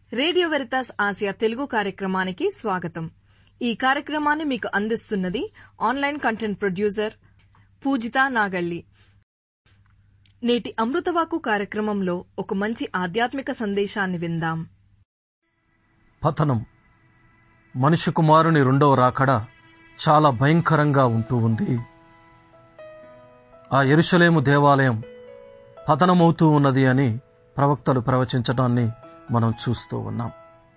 Radio Veritas Asia Telugu కార్యక్రమానికి స్వాగతం ఈ కార్యక్రమాన్ని మీకు అందిస్తున్నది online content producer Pujitha Nagalli నేటి అమృతవాకు కార్యక్రమంలో ఒక మంచి ఆధ్యాత్మిక సందేశాన్ని విందాం పతనం మనిషి కుమారుని రెండవ రాకడ చాలా భయంకరంగా ఉంటూ ఉంది ఆ ఎరుషలేము దేవాలయం పతనమవుతూ ఉన్నది అని ప్రవక్తలు ప్రవచించడాన్ని మనం చూస్తూ ఉన్నాం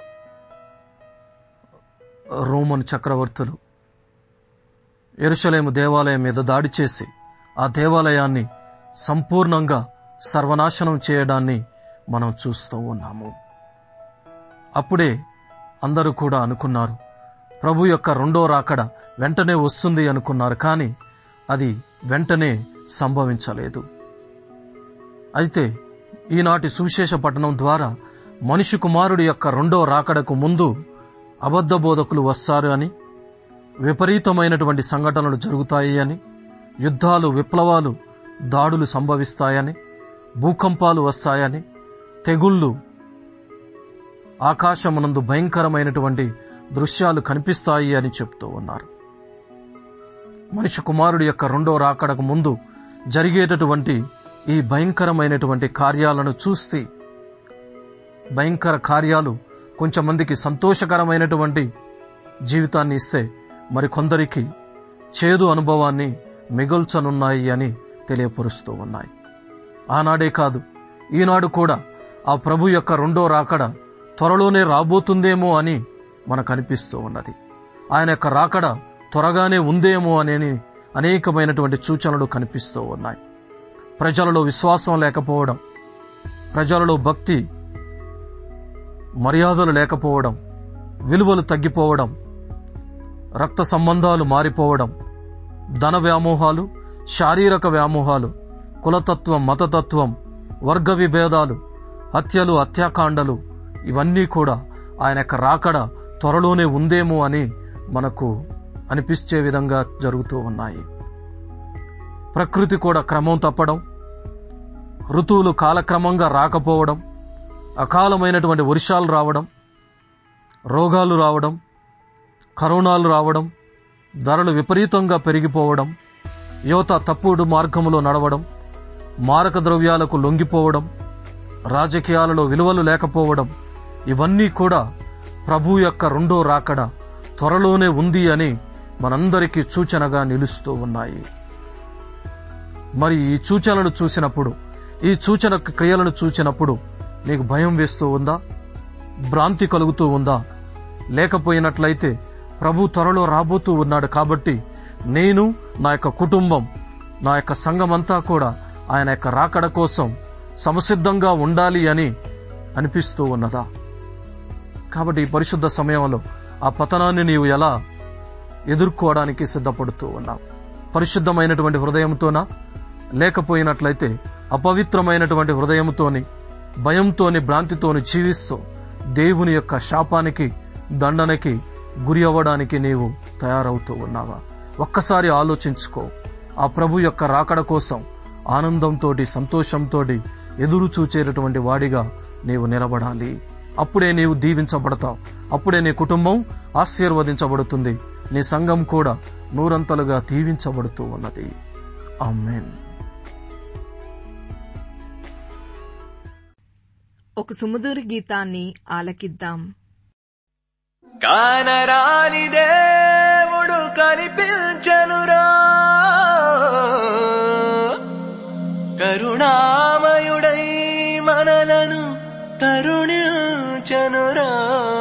రోమన్ చక్రవర్తులు ఎరుషలేము దేవాలయం మీద దాడి చేసి ఆ దేవాలయాన్ని సంపూర్ణంగా సర్వనాశనం చేయడాన్ని మనం చూస్తూ ఉన్నాము అప్పుడే అందరూ కూడా అనుకున్నారు ప్రభు యొక్క రెండో రాకడ వెంటనే వస్తుంది అనుకున్నారు కానీ అది వెంటనే సంభవించలేదు అయితే ఈనాటి సువిశేష పట్టణం ద్వారా మనిషి కుమారుడి యొక్క రెండో రాకడకు ముందు అబద్ధ బోధకులు వస్తారు అని విపరీతమైనటువంటి సంఘటనలు జరుగుతాయి అని యుద్ధాలు విప్లవాలు దాడులు సంభవిస్తాయని భూకంపాలు వస్తాయని తెగుళ్ళు ఆకాశమునందు భయంకరమైనటువంటి దృశ్యాలు కనిపిస్తాయి అని చెప్తూ ఉన్నారు మనిషి కుమారుడి యొక్క రెండో రాకడకు ముందు జరిగేటటువంటి ఈ భయంకరమైనటువంటి కార్యాలను చూస్తే భయంకర కార్యాలు కొంచెమందికి సంతోషకరమైనటువంటి జీవితాన్ని ఇస్తే మరికొందరికి చేదు అనుభవాన్ని మిగుల్చనున్నాయి అని తెలియపరుస్తూ ఉన్నాయి ఆనాడే కాదు ఈనాడు కూడా ఆ ప్రభు యొక్క రెండో రాకడ త్వరలోనే రాబోతుందేమో అని మనకు అనిపిస్తూ ఉన్నది ఆయన యొక్క రాకడ త్వరగానే ఉందేమో అనే అనేకమైనటువంటి సూచనలు కనిపిస్తూ ఉన్నాయి ప్రజలలో విశ్వాసం లేకపోవడం ప్రజలలో భక్తి మర్యాదలు లేకపోవడం విలువలు తగ్గిపోవడం రక్త సంబంధాలు మారిపోవడం ధన వ్యామోహాలు శారీరక వ్యామోహాలు కులతత్వం మతతత్వం వర్గ విభేదాలు హత్యలు హత్యాకాండలు ఇవన్నీ కూడా ఆయన యొక్క రాకడ త్వరలోనే ఉందేమో అని మనకు అనిపించే విధంగా జరుగుతూ ఉన్నాయి ప్రకృతి కూడా క్రమం తప్పడం ఋతువులు కాలక్రమంగా రాకపోవడం అకాలమైనటువంటి వర్షాలు రావడం రోగాలు రావడం కరోనాలు రావడం ధరలు విపరీతంగా పెరిగిపోవడం యువత తప్పుడు మార్గములో నడవడం మారక ద్రవ్యాలకు లొంగిపోవడం రాజకీయాలలో విలువలు లేకపోవడం ఇవన్నీ కూడా ప్రభు యొక్క రెండో రాకడ త్వరలోనే ఉంది అని మనందరికీ సూచనగా నిలుస్తూ ఉన్నాయి మరి ఈ సూచనలు చూసినప్పుడు ఈ సూచన క్రియలను చూసినప్పుడు నీకు భయం వేస్తూ ఉందా భ్రాంతి కలుగుతూ ఉందా లేకపోయినట్లయితే ప్రభు త్వరలో రాబోతూ ఉన్నాడు కాబట్టి నేను నా యొక్క కుటుంబం నా యొక్క సంఘమంతా కూడా ఆయన యొక్క రాకడ కోసం సమసిద్ధంగా ఉండాలి అని అనిపిస్తూ ఉన్నదా కాబట్టి ఈ పరిశుద్ధ సమయంలో ఆ పతనాన్ని నీవు ఎలా ఎదుర్కోవడానికి సిద్ధపడుతూ ఉన్నావు పరిశుద్ధమైనటువంటి హృదయంతోనా లేకపోయినట్లయితే అపవిత్రమైనటువంటి హృదయంతోని భయంతోని భ్రాంతితోని జీవిస్తూ దేవుని యొక్క శాపానికి దండనకి గురి అవ్వడానికి నీవు తయారవుతూ ఉన్నావా ఒక్కసారి ఆలోచించుకో ఆ ప్రభు యొక్క రాకడ కోసం ఆనందంతో సంతోషంతో ఎదురు చూచేటటువంటి వాడిగా నీవు నిలబడాలి అప్పుడే నీవు దీవించబడతావు అప్పుడే నీ కుటుంబం ఆశీర్వదించబడుతుంది నీ సంఘం కూడా నూరంతలుగా దీవించబడుతూ ఉన్నది ఆమెన్ ఒక సుమధుర గీతాన్ని ఆలకిద్దాం కానరాని దేవుడు కనిపించనురా కరుణామయుడై మనలను కరుణించనురా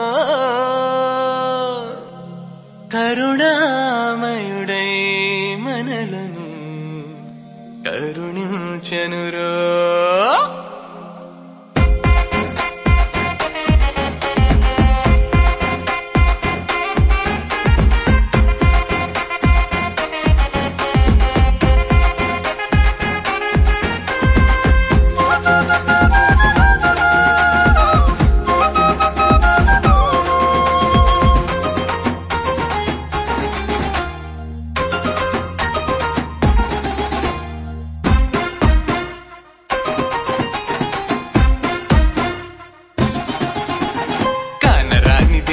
కరుణామయుడై మనలను కరుణించనురా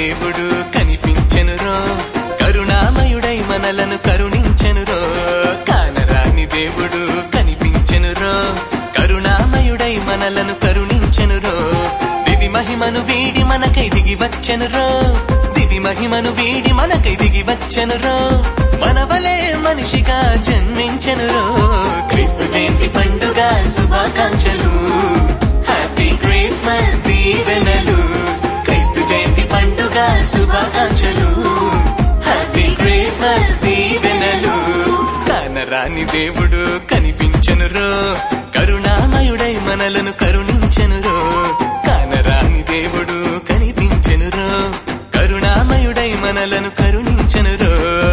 దేవుడు కనిపించెనురో కరుణామయుడై మనలను కరుణించెనురో కానరాని దేవుడు కనిపించెనురో కరుణామయుడై మనలను కరుణించెనురో దివి మహిమను వీడి మనకై దిగి వచ్చెనురో దివి మహిమను వీడి మనకై దిగి వచ్చెనురో మనవలే మనిషిగా జన్మించెనురో క్రీస్తు జయంతి పండుగ శుభాకాంక్షలు హ్యాపీ క్రిస్మస్ దీవెనలు క్రీస్తు జయంతి పండుగ శుభాకాంక్షలు హ్యాపీ క్రిస్మస్ దీవెనలు కానరాని దేవుడు కనిపించనురో కరుణామయుడై మనలను కరుణించెనురో కానరాని దేవుడు కనిపించెనురో కరుణామయుడై మనలను కరుణించెనురో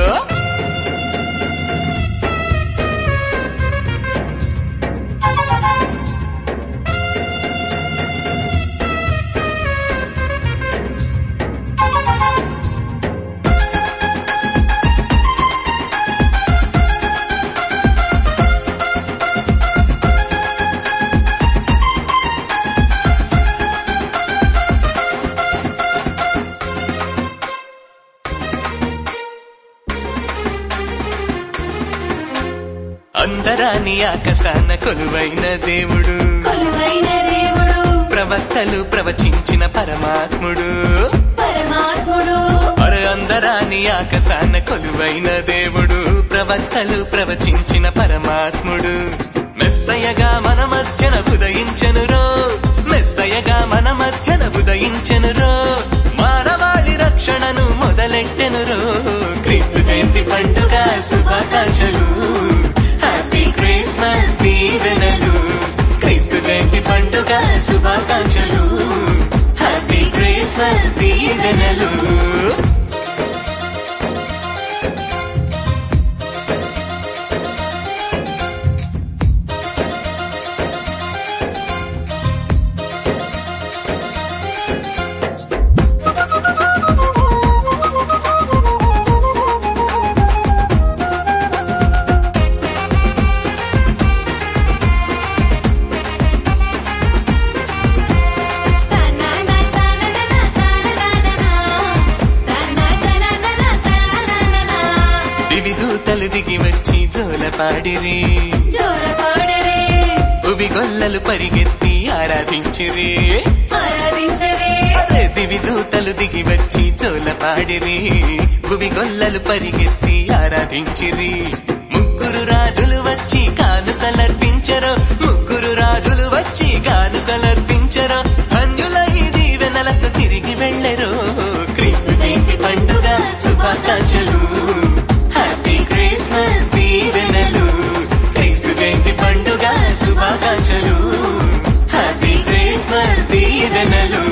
అందరాని ఆకాశాన కొలువైన దేవుడు కొలువైన దేవుడు ప్రవక్తలు ప్రవచించిన పరమాత్ముడు పరమాత్ముడు అరే అందరాని ఆకాశాన కొలువైన దేవుడు ప్రవక్తలు ప్రవచించిన పరమాత్ముడు మెస్సయగా మన మధ్యన ఉదయించెనురో మెస్సయగా మన మధ్యన ఉదయించెనురో మానవాళి రక్షణను మొదలెట్టెనురో క్రీస్తు జయంతి పండుగ శుభాకాంక్షలు హ్యాపీ క్రిస్మస్ దీవెనలు క్రీస్తు జయంతి పండుగ శుభాకాంక్షలు హ్యాపీ క్రిస్మస్ దీవెనలు తనన తనన తనన తనన తనన తనన దివి దూతలు దిగి వచ్చి జోల పాడిరి జోల పాడరే ఉవి గొల్లలు పరిగెత్తి ఆరాధించిరి ఆరాధించరే అరే దివి దూతలు దిగి వచ్చి జోల పాడిరి భువి గొల్లలు పరిగెత్తి ఆరాధించిరి ముగ్గురు రాజులు వచ్చి కానుకలర్పించరు ముగ్గురు రాజులు వచ్చి కానుకలర్పించరు ధన్యులై దీవెనలతో తిరిగి వెళ్ళరు క్రీస్తు జయంతి పండుగ శుభాకాంక్షలు హ్యాపీ క్రిస్మస్ దీవెనలు క్రీస్తు జయంతి పండుగ శుభాకాంక్షలు హ్యాపీ క్రిస్మస్ దీవెనలు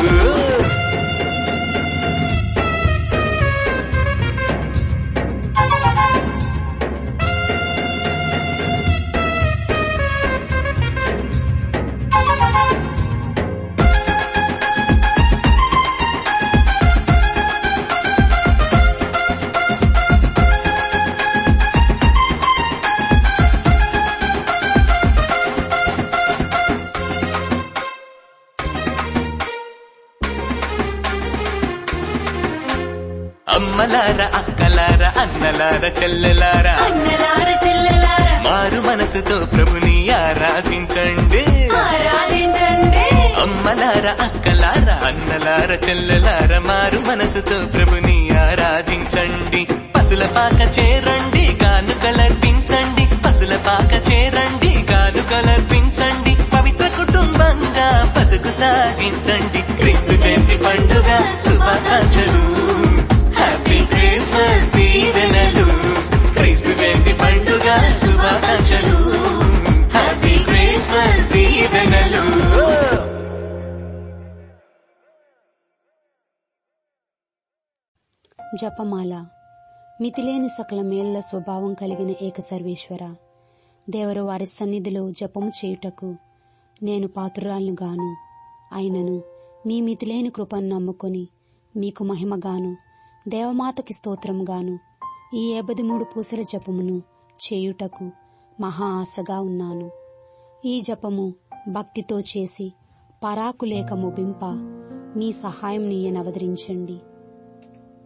అమ్మలార అక్కలార అన్నలార చెల్లెలార అన్నలార చెల్లెలార మారు మనసుతో ప్రభుని ఆరాధించండి ఆరాధించండి అమ్మలార అక్కలార అన్నలార చెల్లెలార మారు మనసుతో ప్రభుని ఆరాధించండి పసుల పాక చేరండి కానుకలర్పించండి పసుల పాక చేరండి కానుకలర్పించండి పవిత్ర కుటుంబంగా బతుకు సాగించండి క్రీస్తు జయంతి పండుగ శుభాకాంక్షలు హ్యాపీ క్రిస్మస్ దీవెనలు క్రీస్తు జయంతి పండుగ శుభాకాంక్షలు హ్యాపీ క్రిస్మస్ దీవెనలు జపమాల మితిలేని సకల మేళ్ల స్వభావం కలిగిన ఏక సర్వేశ్వర దేవరు వారి సన్నిధిలో జపము చేయుటకు నేను పాత్రురాలను గాను అయినను మీ మితిలేని కృపను నమ్ముకొని మీకు మహిమగాను దేవమాతకి స్తోత్రముగాను ఈ ఏబది మూడు పూసల జపమును చేయుటకు మహా ఆశగా ఉన్నాను ఈ జపము భక్తితో చేసి పరాకులేక ముగింప మీ సహాయం నీయనవదరించండి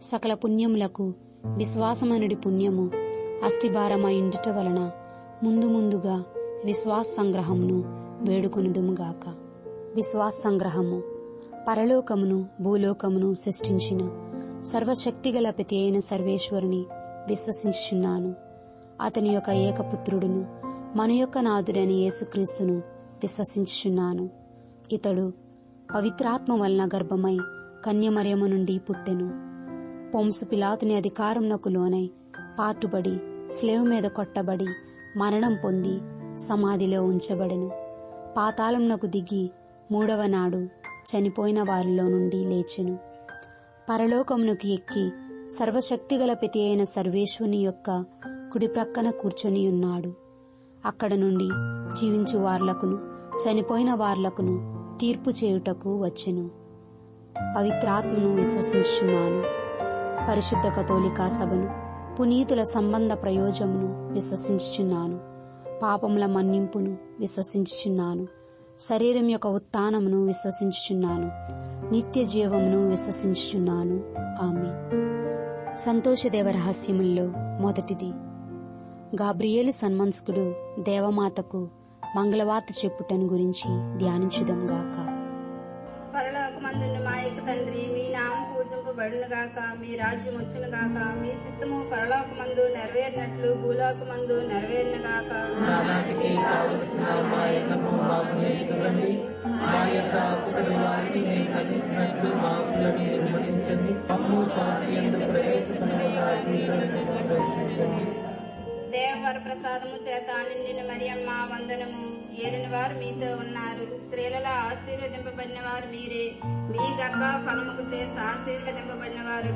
సకల పుణ్యములకు విశ్వాసమనుడి పుణ్యము అస్థిభారమైండుట వలన ముందు ముందుగా విశ్వాస సంగ్రహమును వేడుకొనుదుముగాక విశ్వాస సంగ్రహము పరలోకమును భూలోకమును సృష్టించిన సర్వశక్తిగల ప్రతి అయిన సర్వేశ్వరుని విశ్వసించుచున్నాను అతని యొక్క ఏకపుత్రుడును మన యొక్క నాథుడైన యేసుక్రీస్తును విశ్వసించుచున్నాను ఇతడు పవిత్రాత్మ వలన గర్భమై కన్యమర్యము నుండి పుట్టెను పొంసు పిలాతుని అధికారంనకు లోనై పాటుబడి స్లేవ్ మీద కొట్టబడి మరణం పొంది సమాధిలో ఉంచబడెను పాతాళంనకు దిగి మూడవ నాడు చనిపోయిన వారిలో నుండి లేచెను పరలోకమునకు ఎక్కి సర్వశక్తిగల ప్రతి అయిన సర్వేశ్వని యొక్క కుడి ప్రక్కన కూర్చొని ఉన్నాడు అక్కడ నుండి జీవించు వార్లకును చనిపోయిన వార్లకును తీర్పు చేయుటకు వచ్చెను పవిత్రాత్మను విశ్వసించున్నాను పరిశుద్ధ కథోలికా సభను పునీతుల సంబంధ ప్రయోజమును విశ్వసించుచున్నాను పాపముల మన్నింపును విశ్వసించుచున్నాను శరీరం యొక్క ఉత్థానమును విశ్వసించుచున్నాను నిత్య జీవమును విశ్వసించుచున్నాను ఆమె సంతోషదేవ రహస్యముల్లో మొదటిది గాబ్రియేలు సన్మన్స్కుడు దేవమాతకు మంగళవార్త చెప్పుటను గురించి ధ్యానించుదాం గాక పరలోకమందున్న మా యొక్క తండ్రి మీ నామం పూజింపబడును గాక మీ రాజ్యం వచ్చును గాక మీ చిత్తము పరలోకమందు నెరవేరినట్లు భూలోకమందు నెరవేరును గాక నానాటికి కావలసిన మా ఎన్నము మాకు నేర్చుకోండి మా యొక్క అప్పుడు వారిని మేము ఖండించినట్లు మా అప్పులను నిర్మలించండి పమ్ము స్వాతి ఎందుకు ప్రవేశపడగా రక్షించండి దేవవర ప్రసాదము చేత నిండిన మరియమ్మ వందనము ఏలిన వారు మీతో ఉన్నారు స్త్రీలలో ఆశీర్వదింపబడిన వారు మీరే మీ గర్భ ఫలముకు చేసి ఆశీర్వదింపబడిన వారు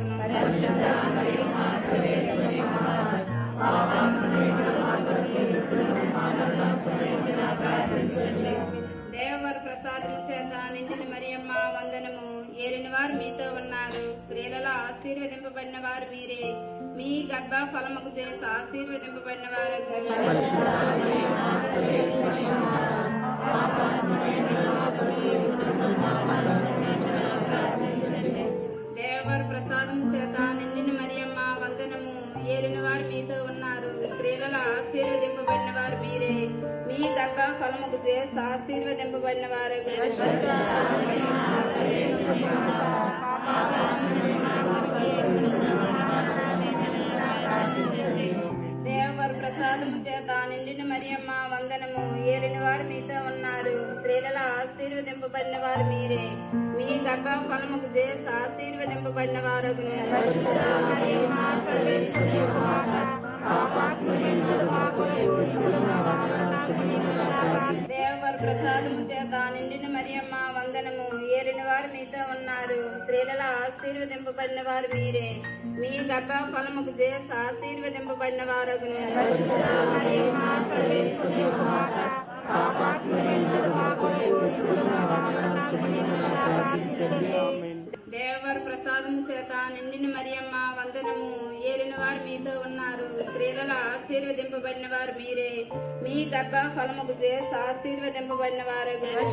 దేవవర ప్రసాదము చేత నిండిన మరియమ్మ వందనము ఏలిన వారు మీతో ఉన్నారు స్త్రీలలో ఆశీర్వదింపబడిన వారు మీరే మీ గర్భ ఫలముకు చేసి ఆశీర్వదింపబడిన వారు దేవవర ప్రసాదం చేత నిండిన మరియమ్మ వందనము ఏలిన వారు మీతో ఉన్నారు స్త్రీలలో ఆశీర్వదింపబడిన వారు మీరే మీ గర్భ ఫలముకు చేసి ఆశీర్వదింపబడిన వారు దేవవర ప్రసాదము చేత నిండిన మరియమ్మ వందనము ఏలిన వారు మీతో ఉన్నారు స్త్రీలలో ఆశీర్వదింపబడిన వారు మీరే మీ గర్భ ఫలముకు చేసి ఆశీర్వదింపబడిన వారు దేవవర ప్రసాదము చేత నిండిన మరియమ్మ వందనము ఏలిన వారు మీతో ఉన్నారు స్త్రీలలో ఆశీర్వదింపబడిన వారు మీరే మీ గర్భ ఫలముకు చేసి ఆశీర్వదింపబడిన వారు దేవవర ప్రసాదము చేత నిండిన మరియమ్మ వందనము ఏలిన వారు మీతో ఉన్నారు స్త్రీలలో ఆశీర్వదింపబడిన వారు మీరే మీ గర్భ ఫలముకు చేసి ఆశీర్వదింపబడిన వారు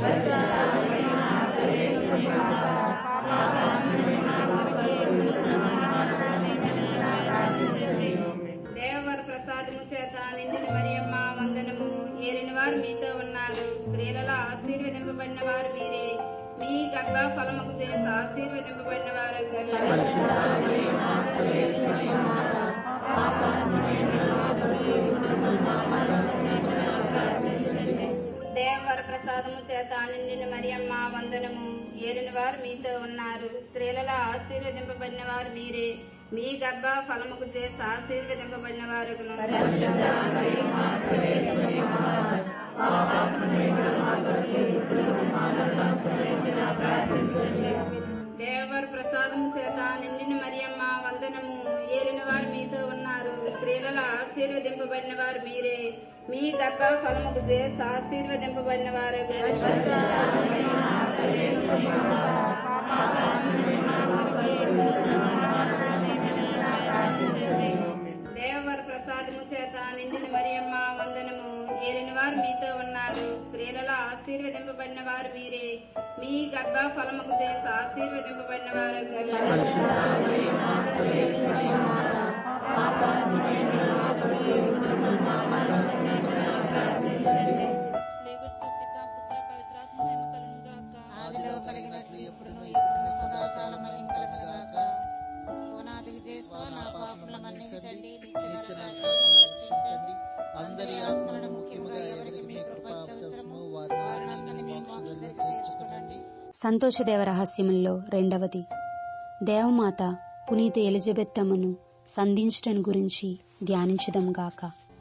దేవవర ప్రసాదము చేత నిండిన మరియమ్మ వందనము ఏలిన వారు మీతో ఉన్నారు స్త్రీలలో ఆశీర్వదింపబడిన వారు మీరే మీ గర్భ ఫలముకు చేసి ఆశీర్వదింపబడిన వారు దేవవర ప్రసాదము చేత నిండిన మరియమ్మ వందనము ఏలిన వారు మీతో ఉన్నారు స్త్రీలలో ఆశీర్వదింపబడిన వారు మీరే మీ గర్భ ఫలముకు చేసి ఆశీర్వదింపబడిన వారు దేవవర ప్రసాదము చేత నిండిన మరియమ్మ వందనము ఏలిన వారు మీతో ఉన్నారు స్త్రీలలో ఆశీర్వదింపబడిన వారు మీరే మీ గర్భ ఫలముకు చేసి ఆశీర్వదింపబడిన వారు దేవవర ప్రసాదము చేత నిండిన మరియమ్మ వందనము ఏలిన వారు మీతో ఉన్నారు స్త్రీలలో ఆశీర్వదింపబడిన వారు మీరే మీ గర్భ ఫలముకు చేసి ఆశీర్వదింపబడిన వారు స్లేగుర్తు పిత పుత్ర పవిత్రాత్మ మహిమ కలుగును గాక ఆదిలో కలిగినట్లు ఎప్పుడును ఎప్పుడును సదాకాలం కలుగుగాక ఓనాది విజయస్వ నా పాపముల మన్నించండి నిత్య నరకాగ్ని రక్షించండి అందరి ఆత్మలను ముఖ్యముగా ఎవరికి మీ కృప అవసరమో వారిని మీ మోక్షంలో చేర్చుకునండి సంతోషదేవ రహస్యముల్లో రెండవది దేవమాత పునీత ఎలిజబెత్తమ్మను సంధించటం గురించి ధ్యానించుదాం గాక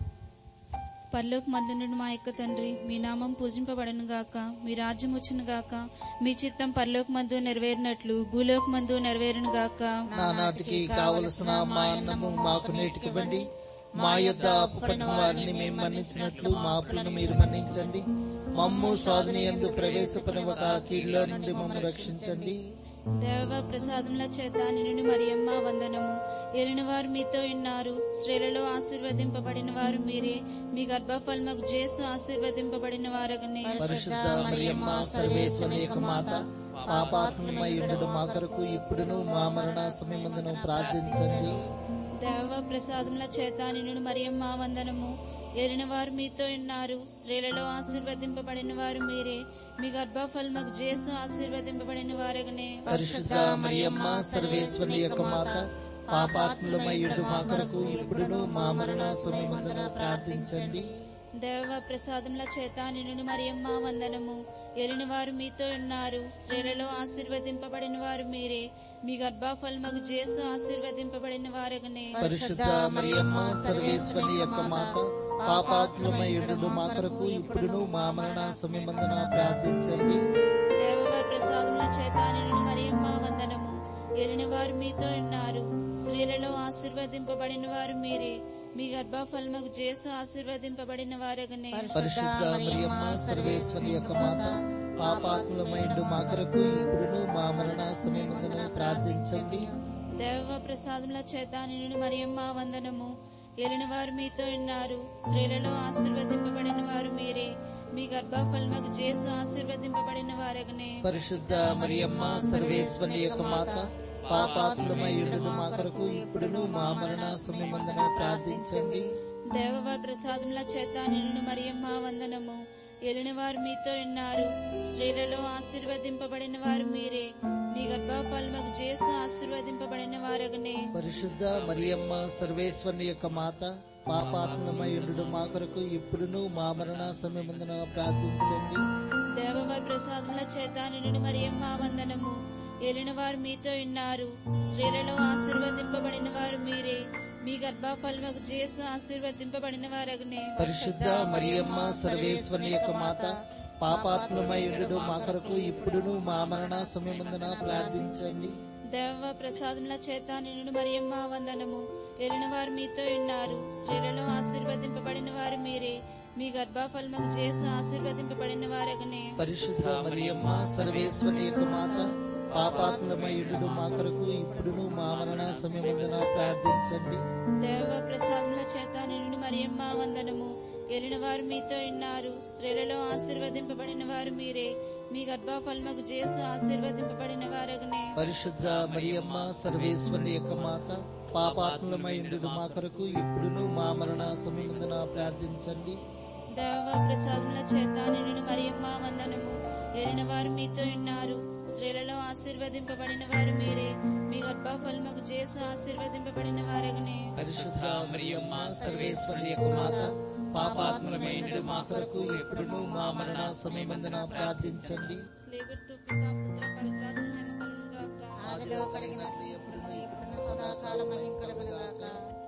పరలోక మందునుడు మా యొక్క తండ్రి మీ నామం పూజింపబడను గాక మీ రాజ్యం వచ్చును గాక మీ చిత్తం పరలోక మందు నెరవేరినట్లు భూలోక మందు నెరవేరును గాక నానాటికి కావలసిన మా అన్నము మాకు నేటికివ్వండి మా యొద్ద అప్పుపడిన వారిని మేము మన్నించినట్లు మా అప్పులను మీరు మన్నించండి మమ్ము సాధన ఎందు ప్రవేశపడవక కీడులో నుండి మమ్ము రక్షించండి దేవ ప్రసాదముల చేత నిన్ను మరియమ్మ వందనము ఎరిన వారు మీతో ఉన్నారు స్త్రీలలో ఆశీర్వదింపబడిన వారు మీరే మీ గర్భఫలముకు జేసు ఆశీర్వదింపబడిన వారగనే పరిశుద్ధ మరియమ్మ సర్వేశ్వరి యొక్క మాత పాపాత్మమై ఉండడు మా కొరకు ఇప్పుడును మా మరణ సమయమందును ప్రార్థించండి దేవ ప్రసాదముల చేత నిన్ను మరియమ్మ వందనము ఎరిన వారు మీతో ఉన్నారు స్త్రీలలో ఆశీర్వదింపబడిన వారు మీరే మీ గర్భఫలముకు జేసు ఆశీర్వదింపబడిన వారగనే పరిశుద్ధ మరియమ్మ సర్వేశ్వరి యొక్క మాత పాపాత్ములమై ఉండు మా కొరకు ఇప్పుడును మా మరణ సమయమందున ప్రార్థించండి దేవ ప్రసాదముల చేత నిన్ను మరియమ్మ వందనము ఎరిన వారు మీతో ఉన్నారు స్త్రీలలో ఆశీర్వదింపబడిన వారు మీరే మీ గర్భఫలముకు జేసు ఆశీర్వదింపబడిన వారగనే పరిశుద్ధ మరియమ్మ సర్వేశ్వరి యొక్క మాత పాపాత్ములమై ఉండు మా కొరకు ఇప్పుడును మా మరణ సమయమందున ప్రార్థించండి దేవవారి ప్రసాదముల చేత నిన్ను మరియమ్మ వందనము ఎరిన వారు మీతో ఉన్నారు స్త్రీలలో ఆశీర్వదింపబడిన వారు మీరే మీ గర్భఫలముకు జేసు ఆశీర్వదింపబడిన వారగనే పరిశుద్ధ మరియమ్మ సర్వేశ్వరి యొక్క మాత పాపాత్ములమై ఉండు మా కొరకు ఇప్పుడును మా మరణ సమయమందున ప్రార్థించండి దేవ ప్రసాదముల చేత నిన్ను మరియమ్మ వందనము ఎలిన వారు మీతో ఉన్నారు స్త్రీలలో ఆశీర్వదింపబడిన వారు మీరే మీ గర్భఫలముకు జేసు ఆశీర్వదింపబడిన వారగనే పరిశుద్ధ మరియమ్మ సర్వేశ్వరి యొక్క మాత పాపాత్ములమై ఉండు మా కొరకు ఇప్పుడును మా మరణ సమయమందున ప్రార్థించండి దేవవారి ప్రసాదముల చేత నిన్ను మరియమ్మ వందనము ఎలిన వారు మీతో ఉన్నారు స్త్రీలలో ఆశీర్వదింపబడిన వారు మీరే మీ గర్భఫలముకు జేసు ఆశీర్వదింపబడిన వారగనే పరిశుద్ధ మరియమ్మ సర్వేశ్వరి యొక్క మాత పాపాత్మమై ఉండు మా కొరకు ఇప్పుడును మా మరణ సమయమందున ప్రార్థించండి దేవవారి ప్రసాదముల చేత నిన్ను మరియమ్మ వందనము ఎలిన వారు మీతో ఉన్నారు స్త్రీలలో ఆశీర్వదింపబడిన వారు మీరే మీ గర్భఫలముకు జేసు ఆశీర్వదింపబడిన వారగనే పరిశుద్ధ మరియమ్మ సర్వేశ్వరి యొక్క మాత పాపాత్మమై ఉండు మా కొరకు ఇప్పుడును మా మరణ సమయమందున ప్రార్థించండి దేవ ప్రసాదముల చేత నిన్ను మరియమ్మ వందనము ఎలిన వారు మీతో ఉన్నారు స్త్రీలలో ఆశీర్వదింపబడిన వారు మీరే మీ గర్భఫలముకు జేసు ఆశీర్వదింపబడిన వారగనే పరిశుద్ధ మరియమ్మ సర్వేశ్వరి యొక్క మాత పాపాత్మమై ఉండు మా కొరకు ఇప్పుడును మా మరణ సమయమందున ప్రార్థించండి దేవ ప్రసాదముల చేత నిన్ను మరియమ్మ వందనము ఎలిన వారు మీతో ఉన్నారు స్త్రీలలో ఆశీర్వదింపబడిన వారు మీరే మీ గర్భఫలముకు జేసు ఆశీర్వదింపబడిన వారగనే పరిశుద్ధ మరియమ్మ సర్వేశ్వరి యొక్క మాత పాపాత్మలమై ఉండు మా కొరకు ఇప్పుడును మా మరణ సమయమందున ప్రార్థించండి దేవ ప్రసాదముల చేత నిన్ను మరియమ్మ వందనము ఎరిన వారు మీతో ఉన్నారు స్త్రీలలో ఆశీర్వదింపబడిన వారు మీరే మీ గర్భఫలముకు జేసు ఆశీర్వదింపబడిన వారగనే పరిశుద్ధ మరియమ్మ సర్వేశ్వరి యొక్క మాత పాపాత్మలమై ఉండు మా కొరకు ఇప్పుడును మా మరణ సమయమందున ప్రార్థించండి స్లేబర్తు పిత పుత్ర పవిత్రాత్మ మహిమ కలుగును గాక ఆదిలో కలిగినట్లు ఎప్పుడును ఇప్పుడును సదాకాలం కలుగుగాక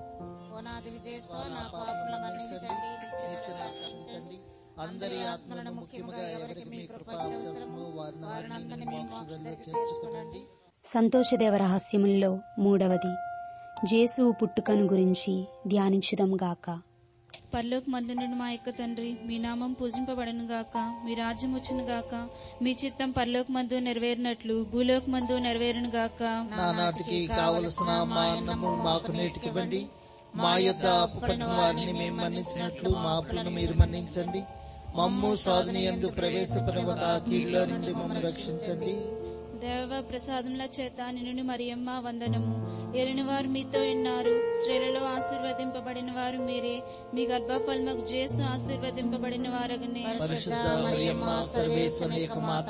ఓనాది విజయస్వ నా పాపముల మన్నించండి నిత్య రక్షించండి అందరి ఆత్మలను ముఖ్యముగా ఎవరికి మీ కృప అవసరమో వారిని మీ మోక్షంలో చేర్చుకునండి సంతోషదేవ రహస్యముల్లో మూడవది జేసు పుట్టుకను గురించి ధ్యానించుదాం గాక పరలోక మందునుడు మా యొక్క తండ్రి మీ నామం పూజింపబడను గాక మీ రాజ్యం వచ్చును గాక మీ చిత్తం పరలోక మందు నెరవేరినట్లు భూలోక మందు నెరవేరును గాక నానాటికి కావలసిన మా అన్నము మాకు నేటికివ్వండి మా యొద్ద అప్పుపడిన వారిని మేము మన్నించినట్లు మా అప్పులను మీరు మన్నించండి మమ్ము సాధన ఎందు ప్రవేశపరవక కీళ్ళ నుండి మమ్ము రక్షించండి దేవ ప్రసాదముల చేత నిన్ను మరియమ్మ వందనము ఏలిన వారు మీతో ఉన్నారు స్త్రీలలో ఆశీర్వదింపబడిన వారు మీరే మీ గర్భఫలముకు చేసు ఆశీర్వదింపబడిన వారగనే పరిశుద్ధ మరియమ్మ సర్వేశ్వరి యొక్క మాత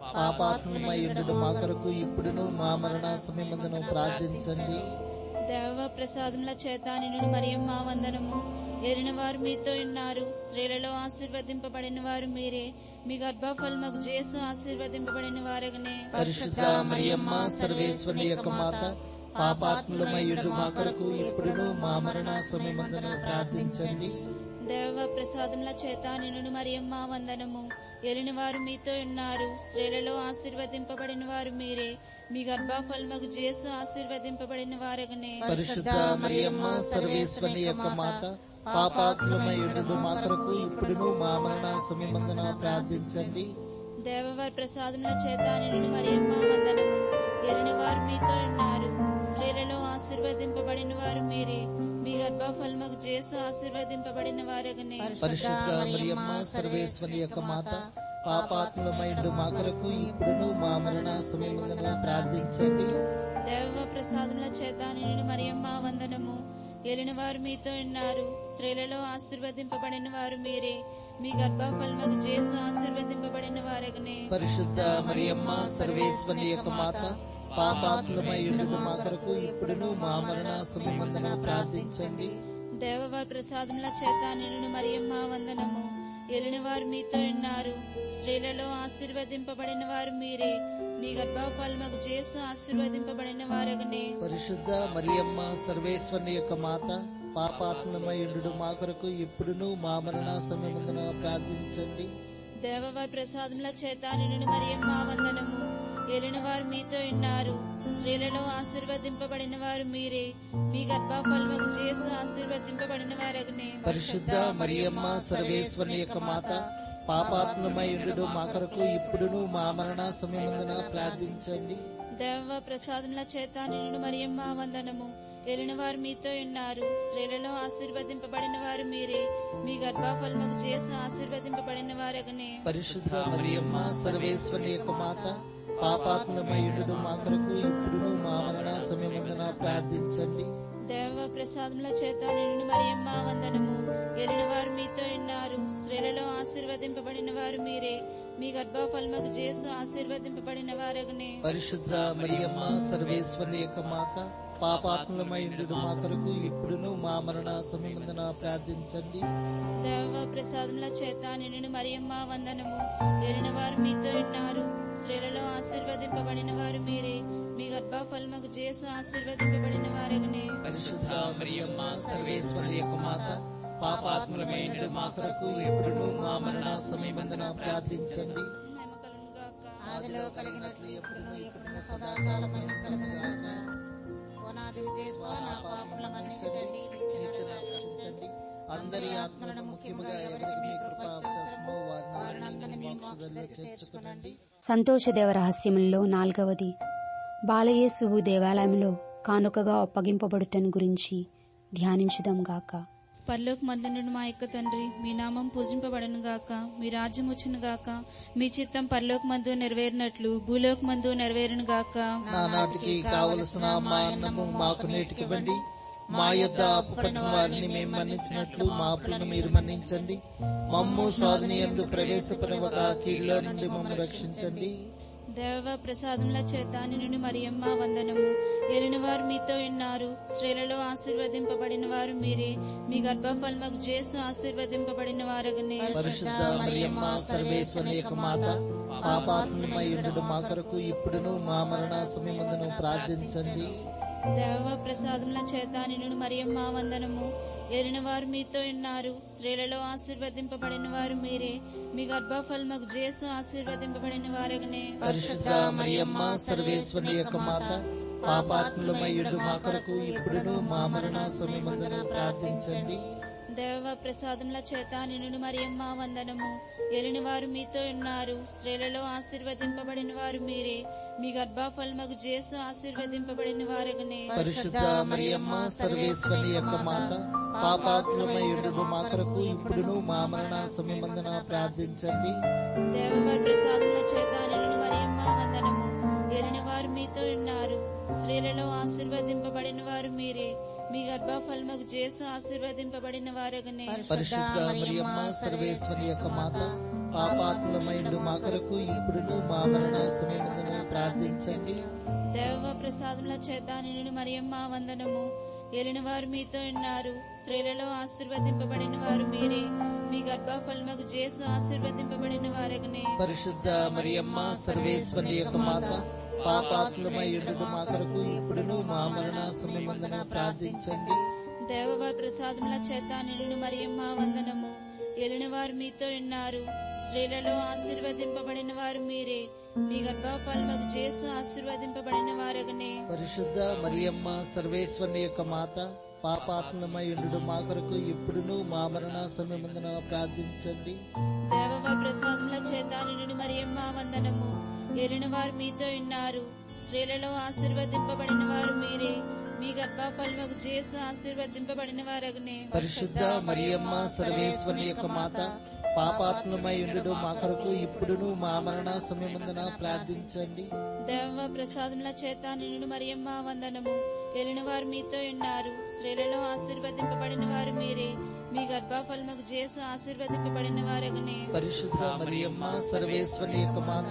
పాపాత్మయుడు మా కొరకు ఇప్పుడును మా మరణ సమయమందును ప్రార్థించండి దేవ ప్రసాదముల చేత నిన్ను మరియమ్మ వందనము ఏలిన వారు మీతో ఉన్నారు స్త్రీలలో ఆశీర్వదింపబడిన వారు మీరే మీ గర్భఫలముకు చేసు ఆశీర్వదింపబడిన వారగనే పరిశుద్ధ మరియమ్మ సర్వేశ్వరి యొక్క మాత పాపాత్ములమయుడు మా కొరకు ఇప్పుడును మా మరణ సమయమందును ప్రార్థించండి దేవ ప్రసాదముల చేత నిన్ను మరియమ్మ వందనము ఏలిన వారు మీతో ఉన్నారు స్త్రీలలో ఆశీర్వదింపబడిన వారు మీరే మీ గర్భఫలముకు చేసు ఆశీర్వదింపబడిన వారగనే పరిశుద్ధ మరియమ్మ సర్వేశ్వరి యొక్క మాత పాపాత్ములమయుడు మా కొరకు ఇప్పుడును మా మరణ సమయమందున ప్రార్థించండి దేవవారి ప్రసాదముల చేత నిన్ను మరియమ్మ వందనము ఏలిన వారు మీతో ఉన్నారు స్త్రీలలో ఆశీర్వదింపబడిన వారు మీరే మీ గర్భఫలముకు చేసు ఆశీర్వదింపబడిన వారగనే పరిశుద్ధ మరియమ్మ సర్వేశ్వరి యొక్క మాత పాపాత్ములమైండు మా కొరకు ఇప్పుడును మా మరణ సమయమందున ప్రార్థించండి దేవ ప్రసాదముల చేత నిన్ను మరియమ్మ వందనము ఏలిన వారు మీతో ఉన్నారు స్త్రీలలో ఆశీర్వదింపబడిన వారు మీరే మీ గర్భఫలముకు చేసు ఆశీర్వదింపబడిన వారగనే పరిశుద్ధ మరియమ్మ సర్వేశ్వరి యొక్క మాత పాపాత్ములమైండు మా కొరకు ఇప్పుడును మా మరణ సమయమందున ప్రార్థించండి దేవవారి ప్రసాదముల చేత నిన్ను మరియమ్మ వందనము ఏలిన వారు మీతో ఉన్నారు స్త్రీలలో ఆశీర్వదింపబడిన వారు మీరే మీ గర్భఫలముకు చేసు ఆశీర్వదింపబడిన వారగనే పరిశుద్ధ మరియమ్మ సర్వేశ్వరి యొక్క మాత పాపాత్ములమైండు మా కొరకు ఇప్పుడును మా మరణ సమయమందున ప్రార్థించండి దేవవారి ప్రసాదముల చేత నిన్ను మరియమ్మ వందనము ఏలిన వారు మీతో ఉన్నారు స్త్రీలలో ఆశీర్వదింపబడిన వారు మీరే మీ గర్భఫలముకు చేసు ఆశీర్వదింపబడిన వారగనే పరిశుద్ధ మరియమ్మ సర్వేశ్వరి యొక్క మాత పాపాత్మమైండు మా కొరకు ఇప్పుడును మా మరణ సమయమందున ప్రార్థించండి దేవ ప్రసాదముల చేత నిన్ను మరియమ్మ వందనము ఏలిన వారు మీతో ఉన్నారు స్త్రీలలో ఆశీర్వదింపబడిన వారు మీరే మీ గర్భఫలముకు చేసు ఆశీర్వదింపబడిన వారగనే పరిశుద్ధ మరియమ్మ సర్వేశ్వరి యొక్క మాత పాపాత్మమైండు మా కొరకు ఇప్పుడును మా మరణ సమయమందున ప్రార్థించండి దేవ ప్రసాదముల చేత నిన్ను మరియమ్మ వందనము ఏలిన వారు మీతో ఉన్నారు స్త్రీలలో ఆశీర్వదింపబడిన వారు మీరే మీ గర్భఫలముకు చేసు ఆశీర్వదింపబడిన వారగనే పరిశుద్ధ మరియమ్మ సర్వేశ్వరి యొక్క మాత పాపాత్మమైండు మా కొరకు ఇప్పుడును మా మరణ సమయమందున ప్రార్థించండి దేవ ప్రసాదముల చేత నిన్ను మరియమ్మ వందనము ఏలిన వారు మీతో ఉన్నారు స్త్రీలలో ఆశీర్వదింపబడిన వారు మీరే మీ గర్భఫలముకు చేసు ఆశీర్వదింపబడిన వారగనే పరిశుద్ధ మరియమ్మ సర్వేశ్వరి యొక్క మాత పాపాత్మలమైండు మా కొరకు ఇప్పుడును మా మరణ సమయమందున ప్రార్థించండి మహిమ కలుగును గాక. ఆదిలో కలిగినట్లు ఎప్పుడును ఎప్పుడును సదాకాలం కలుగునుగాక ఓనాది విజయస్వ నా పాపముల మన్నించండి నిత్య రక్షించండి అందరి ఆత్మలను ముఖ్యముగా ఎవరికి మీ కృప అవకాశమో వారిని మీ మోక్షంలో చేర్చుకునండి సంతోషదేవ రహస్యములలో నాల్గవది బాలయేసువు దేవాలయంలో కానుకగా ఒప్పగింపబడుటను గురించి ధ్యానించుదాం గాక పరలోక మందునుడు మా యొక్క తండ్రి మీ నామం పూజింపబడను గాక మీ రాజ్యం వచ్చును గాక మీ చిత్తం పరలోక మందు నెరవేరినట్లు భూలోక మందు నెరవేరును గాక నానాటికి కావలసిన మా అన్నము మాకు నేటికివ్వండి మా యొద్ద అప్పుపడిన వారిని మేము మన్నించినట్లు మా అప్పులను మీరు మన్నించండి మమ్ము సాధన ఎందు ప్రవేశపరవక కీళ్ళ నుండి మమ్ము రక్షించండి దేవ ప్రసాదముల చేత నిన్ను మరియమ్మ వందనము ఏలిన వారు మీతో ఉన్నారు స్త్రీలలో ఆశీర్వదింపబడిన వారు మీరే మీ గర్భఫలముకు చేసు ఆశీర్వదింపబడిన వారగనే పరిశుద్ధ మరియమ్మ సర్వేశ్వరి యొక్క మాత పాపాత్మయుడు మా కొరకు ఇప్పుడును మా మరణ సమయమందును ప్రార్థించండి దేవ ప్రసాదముల చేత నిన్ను మరియమ్మ వందనము ఏలిన వారు మీతో ఉన్నారు స్త్రీలలో ఆశీర్వదింపబడిన వారు మీరే మీ గర్భఫలముకు చేసు ఆశీర్వదింపబడిన వారగనే పరిశుద్ధ మరియమ్మ సర్వేశ్వరి యొక్క మాత పాపాత్ములమయ్యుడు మా కొరకు ఇప్పుడును మా మరణ సమయమందును ప్రార్థించండి దేవ ప్రసాదముల చేత నిన్ను మరియమ్మ వందనము ఎలిని వారు మీతో ఉన్నారు స్త్రీలలో ఆశీర్వదింపబడిన వారు మీరే మీ గర్భఫలమగు జేసు ఆశీర్వదింపబడిన వారగనే పరిశుద్ధ మరియమ్మ సర్వేశ్వరి యొక్క మాత పాపాత్మయుడు మా కొరకు ఇప్పుడును మా మరణ సమయమందున ప్రార్థించండి దేవవారి ప్రసాదముల చేత నిన్ను మరియమ్మ వందనము ఎలిని వారు మీతో ఉన్నారు స్త్రీలలో ఆశీర్వదింపబడిన వారు మీరే మీ గర్భఫలమగు జేసు ఆశీర్వదింపబడిన వారగనే పరిశుద్ధ మరియమ్మ సర్వేశ్వరి యొక్క మాత పాపాత్మయుడు మా కొరకు ఇప్పుడును మా మరణ సమయమందున ప్రార్థించండి దేవ ప్రసాదముల చేత నిన్ను మరియమ్మ వందనము ఎలిన వారు మీతో ఉన్నారు స్త్రీలలో ఆశీర్వదింపబడిన వారు మీరే మీ గర్భఫలమగు జేసు ఆశీర్వదింపబడిన వారగనే పరిశుద్ధ మరియమ్మ సర్వేశ్వరి యొక్క మాత పాపాత్మయుడు మా కొరకు ఇప్పుడును మా మరణ సమయమందున ప్రార్థించండి దేవవారి ప్రసాదముల చేత నిన్ను మరియమ్మ వందనము ఎలిన వారు మీతో ఉన్నారు స్త్రీలలో ఆశీర్వదింపబడిన వారు మీరే మీ గర్భఫలమగు జేసు ఆశీర్వదింపబడిన వారగనే పరిశుద్ధ మరియమ్మ సర్వేశ్వరుని యొక్క మాత పాపాత్మయుడు మా కొరకు ఇప్పుడును మా మరణ సమయమందున ప్రార్థించండి దేవవారి ప్రసాదముల చేత నిన్ను మరియమ్మ వందనము ఎలిన వారు మీతో ఉన్నారు స్త్రీలలో ఆశీర్వదింపబడిన వారు మీరే మీ గర్భఫలమగు జేసు ఆశీర్వదింపబడిన వారగనే పరిశుద్ధ మరియమ్మ సర్వేశ్వరుని యొక్క మాత పాపాత్మయుడు మా కొరకు ఇప్పుడును మా మరణ సమయమందున ప్రార్థించండి దేవ ప్రసాదముల చేత నిన్ను మరియమ్మ వందనము ఎలిన వారు మీతో ఉన్నారు స్త్రీలలో ఆశీర్వదింపబడిన వారు మీరే మీ గర్భఫలమగు జేసు ఆశీర్వదింపబడిన వారగనే పరిశుద్ధ మరియమ్మ సర్వేశ్వరుని యొక్క మాత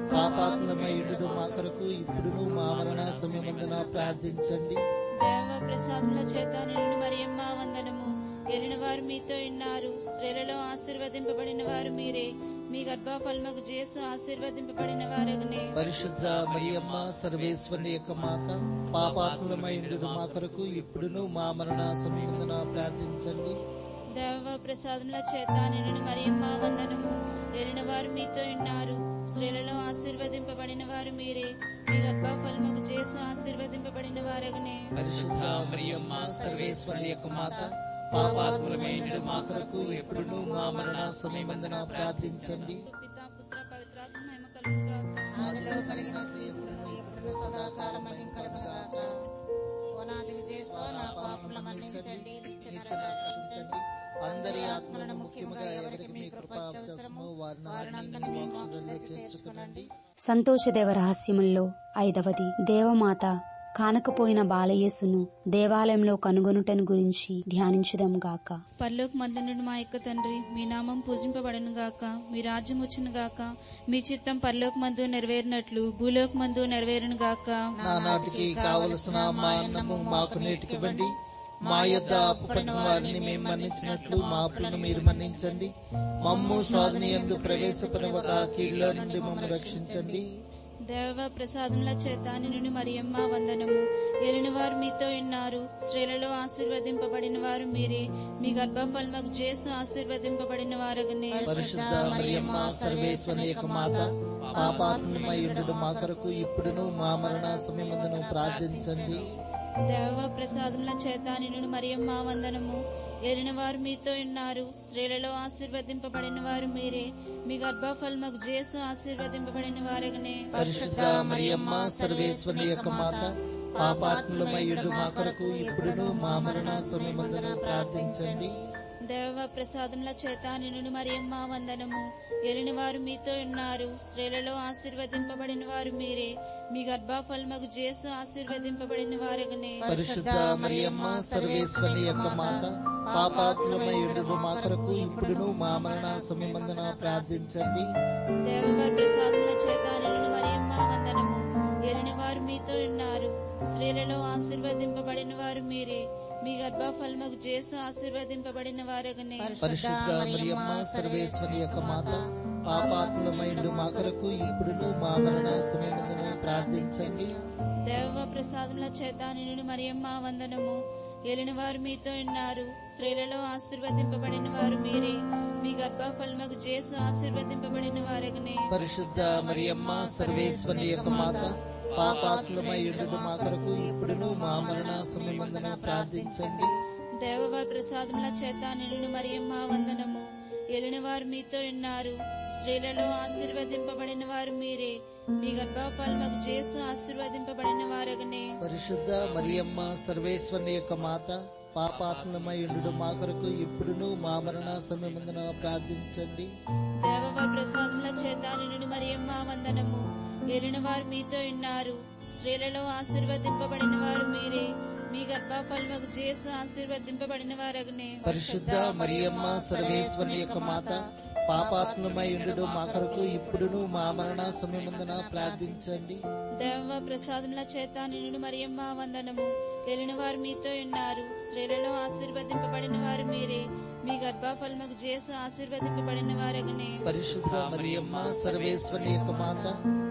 పాపాత్మయుడు మా కొరకు ఇప్పుడును మా మరణ సమయమందున ప్రార్థించండి దేవ ప్రసాదముల చేత నిన్ను మరియమ్మ వందనము ఎలిన వారు మీతో ఉన్నారు స్త్రీలలో ఆశీర్వదింపబడిన వారు మీరే మీ గర్భఫలమగు జేసు ఆశీర్వదింపబడిన వారగనే పరిశుద్ధ మరియమ్మ సర్వేశ్వరుని యొక్క మాత పాపాత్మయుడు మా కొరకు ఇప్పుడును మా మరణ సమయమందున ప్రార్థించండి దేవ ప్రసాదముల చేత నిన్ను మరియమ్మ వందనము ఎలిన వారు మీతో ఉన్నారు స్త్రీలలో ఆశీర్వదింపబడిన వారు మీరే మీ గర్భఫలముగు జేసు ఆశీర్వదింపబడిన వారగనే పరిశుద్ధ మరియమ్మ సర్వేశ్వరుని యొక్క మాత పాపాత్మయుడు మా కొరకు ఎప్పుడును మా మరణ సమయమందున ప్రార్థించండి పితా పుత్ర పవిత్రాత్మ మహిమ కలుగుగాక ఆదిలో కలిగినట్లు ఎప్పుడును ఎప్పుడును సదాకాలం మహిమ కలుగుగాక ఓనాది విజయస్వ నా పాపముల మన్నించండి నిత్య రక్షించండి అందరి ఆత్మలను ముఖ్యముగా ఎవరికి మీ కృప అవసరమో వారిని మీ మోక్షంలో చేర్చుకునండి సంతోషదేవ రహస్యముల్లో ఐదవది దేవమాత కానకపోయిన బాలయేసును దేవాలయంలో కనుగొనుటను గురించి ధ్యానించుదాం గాక పరలోక మందునుడు మా యొక్క తండ్రి మీ నామం పూజింపబడను గాక మీ రాజ్యం వచ్చును గాక మీ చిత్తం పరలోక మందు నెరవేరినట్లు భూలోక మందు నెరవేరును గాక నానాటికి కావలసిన మా అన్నము మాకు నేటికివ్వండి మా యొద్ద అప్పుపడిన వారిని మేము మన్నించినట్లు మా అప్పులను మీరు మన్నించండి మమ్ము సాధన ఎందు ప్రవేశపడవక కీళ్ళ నుండి మమ్మల్ని రక్షించండి దేవ ప్రసాదముల చేత నిన్ను మరియమ్మ వందనము ఎలిన వారు మీతో ఉన్నారు స్త్రీలలో ఆశీర్వదింపబడిన వారు మీరే మీ గర్భఫలమగు జేసు ఆశీర్వదింపబడిన వారగనే పరిశుద్ధ మరియమ్మ సర్వేశ్వరి యొక్క మాత పాపాత్మయుడు మా కొరకు ఇప్పుడును మా మరణ సమయమందును ప్రార్థించండి దేవ ప్రసాదముల చేత నిన్ను మరియమ్మ వందనము ఎలిన వారు మీతో ఉన్నారు స్త్రీలలో ఆశీర్వదింపబడిన వారు మీరే మీ గర్భఫలమగు జేసు ఆశీర్వదింపబడిన వారగనే పరిశుద్ధ మరియమ్మ సర్వేశ్వరి యొక్క మాత పాపాత్మయుడు మా కొరకు ఇప్పుడును మా మరణ సమయమందున ప్రార్థించండి దేవ ప్రసాదముల చేత నిన్ను మరియమ్మ వందనము ఎలిన వారు మీతో ఉన్నారు స్త్రీలలో ఆశీర్వదింపబడిన వారు మీరే మీ గర్భఫలమగు జేసు ఆశీర్వదింపబడిన వారగనే పరిశుద్ధ మరియమ్మ సర్వేశ్వరి యొక్క మాత పాపాత్మయుడు మా కొరకు ఇప్పుడును మా మరణ సమయమందున ప్రార్థించండి దేవవారి ప్రసాదముల చేత నిన్ను మరియమ్మ వందనము ఎలిన వారు మీతో ఉన్నారు స్త్రీలలో ఆశీర్వదింపబడిన వారు మీరే మీ గర్భఫలమగు జేసు ఆశీర్వదింపబడిన వారగనే పరిశుద్ధ మరియమ్మ సర్వేశ్వరి యొక్క మాత పాపాత్మయుడు మా కొరకు ఇప్పుడును మా మరణ సమయమందున ప్రార్థించండి దేవ ప్రసాదముల చేత నిన్ను మరియమ్మ వందనము ఎలిన వారు మీతో ఉన్నారు స్త్రీలలో ఆశీర్వదింపబడిన వారు మీరే మీ గర్భఫలమగు జేసు ఆశీర్వదింపబడిన వారగనే పరిశుద్ధ మరియమ్మ సర్వేశ్వరి యొక్క మాత పాపాత్మయుడు మా కొరకు ఇప్పుడును మా మరణ సమయమందున ప్రార్థించండి దేవవారి ప్రసాదముల చేత నిన్ను మరియమ్మ వందనము ఎలిన వారు మీతో ఉన్నారు స్త్రీలలో ఆశీర్వదింపబడిన వారు మీరే మీ గర్భఫలమగు చేసు ఆశీర్వదింపబడిన వారగనే పరిశుద్ధ మరియమ్మ సర్వేశ్వరుని యొక్క మాత పాపాత్మయుడు మా కొరకు ఇప్పుడును మా మరణ సమయముందున ప్రార్థించండి దేవవారి ప్రసాదముల చేత నిన్ను మరియమ్మ వందనము ఎలిన వారు మీతో ఉన్నారు స్త్రీలలో ఆశీర్వదింపబడిన వారు మీరే మీ గర్భఫలమగు చేసు ఆశీర్వదింపబడిన వారగనే పరిశుద్ధ మరియమ్మ సర్వేశ్వరుని యొక్క మాత పాపాత్మయుడు మా కొరకు ఇప్పుడును మా మరణ సమయముందున ప్రార్థించండి దేవ ప్రసాదముల చేత నిన్ను మరియమ్మ వందనము ఎలిన వారు మీతో ఉన్నారు స్త్రీలలో ఆశీర్వదింపబడిన వారు మీరే మీ గర్భఫలముకు చేసు ఆశీర్వదింపబడిన వారగనే పరిశుద్ధ మరియమ్మ సర్వేశ్వరుని యొక్క మాత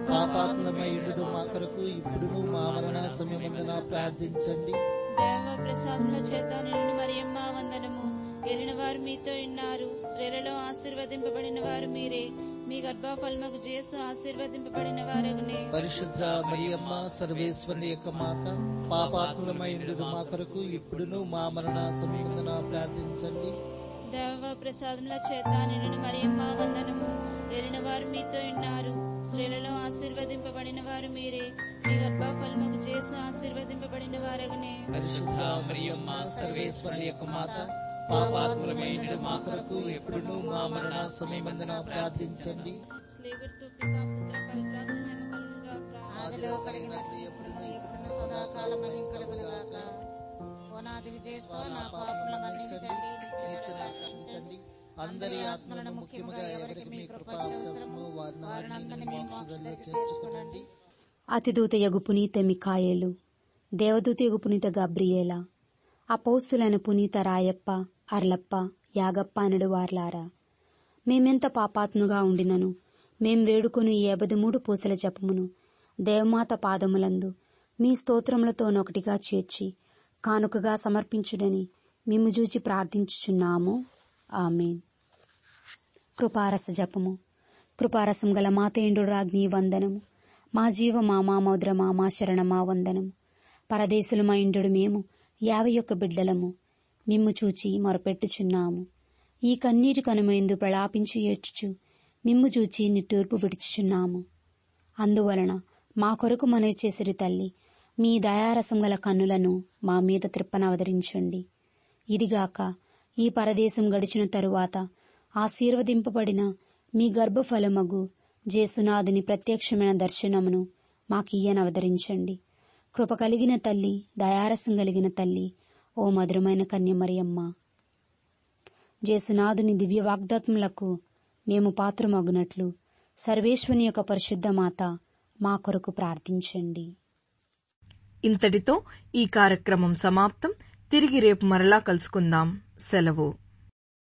పాపాత్మయుడు మా కొరకు ఇప్పుడును మా మరణ సమయముందున ప్రార్థించండి దేవ ప్రసాదముల చేత నిన్ను మరియమ్మ వందనము ఎలిన వారు మీతో ఉన్నారు స్త్రీలలో ఆశీర్వదింపబడిన వారు మీరే మీ గర్భఫలముకు చేసు ఆశీర్వదింపబడిన వారగనే పరిశుద్ధ మరియమ్మ సర్వేశ్వరుని యొక్క మాత పాపాత్మయుడు మా కొరకు ఇప్పుడును మా మరణ సమయముందున ప్రార్థించండి దేవ ప్రసాదముల చేత నిన్ను మరియమ్మ వందనము ఎలిన వారు మీతో ఉన్నారు స్త్రీలలో ఆశీర్వదింపబడిన వారు మీరే మీ గర్భఫలముకు చేసు ఆశీర్వదింపబడిన వారగనే పరిశుద్ధ మరియమ్మ సర్వేశ్వరుని యొక్క మాత పాపాత్మలమైన మా కొరకు ఎప్పుడును మా మరణ సమయమందున ప్రార్థించండి స్లేవర్తో పిత పుత్ర పవిత్రాత్మ మహిమ కలుగును గాక ఆదిలో కలిగినట్లు ఎప్పుడును ఎప్పుడును సదాకాలం మహిమ కలుగునుగాక ఓనాది విజయస్వ నా పాపముల మన్నించండి నిత్య రక్షించండి అందరి ఆత్మలను ముఖ్యముగా ఎవరికి మీ కృప అవసరమో వారిని మీ మోక్షంలో చేర్చుకోనండి అతిదూత యగు పునీత మికాయేలు దేవదూత యగు పునీత గబ్రియేల అపౌస్తులైన పునీత రాయప్ప అర్లప్ప యాగప్ప అనడు వార్లారా మేమెంత పాపాత్ముగా ఉండినను మేం వేడుకొని ఈ మూడు పూసల జపమును దేవమాత పాదములందు మీ స్తోత్రములతోనొకటిగా చేర్చి కానుకగా సమర్పించుడని మేము చూచి ప్రార్థించుచున్నాము ఆమెన్ కృపారస జపము కృపారసం గల మాతేండు రాజ్ఞి వందనము మా జీవ మా మామోద్రమా మా శరణమా వందనము పరదేశులు మా ఇండు మేము యాభై ఒక్క బిడ్డలము మిమ్ము చూచి మొరపెట్టుచున్నాము ఈ కన్నీటి కనుమైందు ప్రలాపించి ఏడ్చుచు మిమ్ము చూచి నిట్టూర్పు విడుచుచున్నాము అందువలన మా కొరకు మనవి చేసిరి తల్లి మీ దయారసం గల కన్నులను మా మీద త్రిప్పనవతరించండి ఇదిగాక ఈ పరదేశం గడిచిన తరువాత ఆశీర్వదింపబడిన మీ గర్భఫలమగు జేసునాథుని ప్రత్యక్షమైన దర్శనమును మాకియ్యనవతరించండి కృప కలిగిన తల్లి దయారసం కలిగిన తల్లి ఓ మధురమైన కన్యమరియమ్మ జేసునాథుని దివ్య వాగ్దాత్ములకు మేము పాత్రమగునట్లు సర్వేశ్వని యొక్క పరిశుద్ధ మాత మా కొరకు ప్రార్థించండి ఇంతటితో ఈ కార్యక్రమం సమాప్తం తిరిగి రేపు మరలా కలుసుకుందాం సెలవు